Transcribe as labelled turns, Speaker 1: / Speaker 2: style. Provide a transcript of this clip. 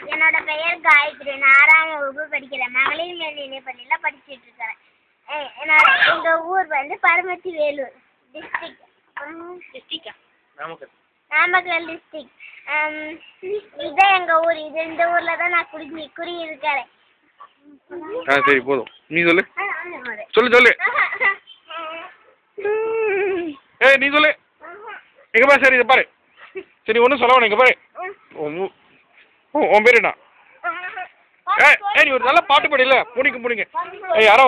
Speaker 1: என்னோட பெயர் காயத்ரி நான் ஆறாம் வகுப்பு படிக்கிறேன் மகளிர் மேல்நிலைப் பள்ளியில் படிச்சுட்டு இருக்கிறேன் எ- என்னோட எங்கள் ஊர் வந்து பரமத்தி வேலூர் டிஸ்ட்ரிக்ட்
Speaker 2: டிஸ்ட்ரிக்டா
Speaker 3: நாமக்கல்
Speaker 1: நாமக்கல் டிஸ்ட்ரிக்ட் இதுதான் எங்கள் ஊர் இது இந்த ஊரில் தான் நான் குடி குடி இருக்கிறேன்
Speaker 4: ஆ சரி போதும் நீ சொல்லு
Speaker 1: ஆ, ஆமா, ஆமா.
Speaker 4: சொல்லு சொல்லு ஏய் நீ சொல்லு இங்க பாரு சரி இதை பாரு சரி ஒன்றும் சொல்ல வேணாம் இங்க பாரு உன் மு- உன் உன் பேர் என்ன ஏய் ஏய் நீ ஒரு நல்ல பாட்டு பாடியில முடிங்க முடிங்க ஏய் யாரோ